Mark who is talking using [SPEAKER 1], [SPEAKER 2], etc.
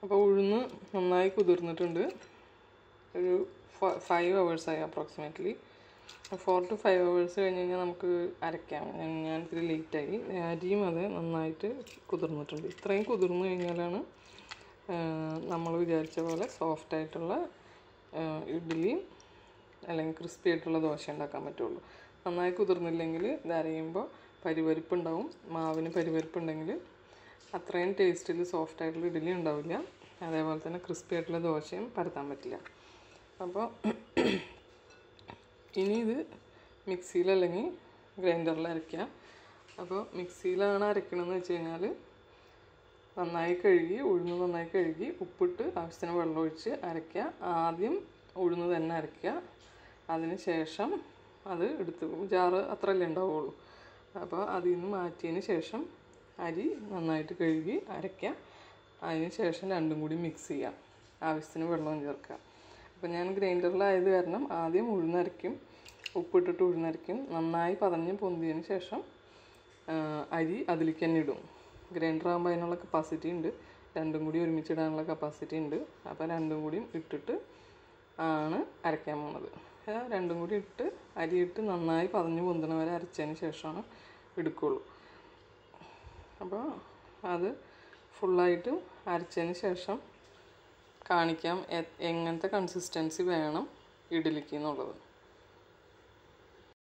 [SPEAKER 1] അപ്പോൾ ഉഴുന്ന് നന്നായി കുതിർന്നിട്ടുണ്ട് ഒരു ഫൈവ് ഹവേഴ്സായി approximately four to five hours കഴിഞ്ഞ് കഴിഞ്ഞാൽ നമുക്ക് അരയ്ക്കാം ഞാൻ- ഞാൻ ഇത്തിരി ലേറ്റായി അരിയും അത് നന്നായിട്ട് കുതിർന്നിട്ടുണ്ട് ഇത്രയും കുതിർന്നു കഴിഞ്ഞാലാണ് നമ്മൾ വിചാരിച്ച പോലെ സോഫ്റ്റ് ആയിട്ടുള്ള ഇഡ്ഡലിയും അല്ലെങ്കിൽ ക്രിസ്പി ആയിട്ടുള്ള ദോശ ഉണ്ടാക്കാൻ പറ്റുള്ളൂ നന്നായി കുതിർന്നില്ലെങ്കിൽ ഇത് അരയുമ്പോൾ പരിപരിപ്പ് ഉണ്ടാവും മാവിന് പരിപരിപ്പ് ഉണ്ടെങ്കിൽ അത്രയും ടേസ്റ്റിൽ സോഫ്റ്റ് ആയിട്ടുള്ള ഇഡ്ഡലി ഉണ്ടാവില്ല അതേപോലെ തന്നെ ക്രിസ്പി ആയിട്ടുള്ള ദോശയും പരത്താൻ പറ്റില്ല അപ്പോൾ ഇനി ഇത് മിക്സിയിൽ അല്ലെങ്കിൽ ഗ്രൈൻഡറിൽ അരയ്ക്കുക അപ്പോൾ മിക്സിയിലാണ് അരയ്ക്കണമെന്ന് വെച്ച് കഴിഞ്ഞാൽ നന്നായി കഴുകി ഉഴുന്ന് നന്നായി കഴുകി ഉപ്പിട്ട് ആവശ്യത്തിന് വെള്ളം ഒഴിച്ച് അരയ്ക്കുക ആദ്യം ഉഴുന്ന് തന്നെ അരയ്ക്കുക അതിന് ശേഷം അത് എടുത്ത് ജാറ് അത്രയല്ലേ ഉണ്ടാവുള്ളൂ അപ്പോൾ അതിൽ നിന്ന് മാറ്റിയതിന് ശേഷം അരി നന്നായിട്ട് കഴുകി അരയ്ക്കുക അതിന് ശേഷം രണ്ടും കൂടി മിക്സ് ചെയ്യാം ആവശ്യത്തിന് വെള്ളവും ചേർക്കുക അപ്പോൾ ഞാൻ ഗ്രൈൻഡറിലായത് കാരണം ആദ്യം ഉഴുന്നരയ്ക്കും ഉപ്പിട്ടിട്ട് ഉഴുന്നരയ്ക്കും നന്നായി പതഞ്ഞ് പൊന്തിയതിന് ശേഷം ആ, അരി അതിലേക്ക് തന്നെ ഇടും ഗ്രൈൻഡർ ആകുമ്പോൾ അതിനുള്ള കപ്പാസിറ്റി ഉണ്ട് രണ്ടും കൂടി ഒരുമിച്ച് ഇടാനുള്ള കപ്പാസിറ്റി ഉണ്ട് അപ്പോൾ രണ്ടും കൂടിയും ഇട്ടിട്ട് ആണ് അരയ്ക്കാൻ പോണത് ആ, രണ്ടും കൂടി ഇട്ട് അരി ഇട്ട് നന്നായി പതഞ്ഞ് പൊന്തണ വരെ അരച്ചതിന് ശേഷമാണ് എടുക്കുള്ളൂ അപ്പോൾ അത് ഫുള്ളായിട്ട് അരച്ചതിന് ശേഷം കാണിക്കാം എ- എങ്ങനത്തെ കൺസിസ്റ്റൻസി വേണം ഇഡ്ഡലിക്ക് എന്നുള്ളത്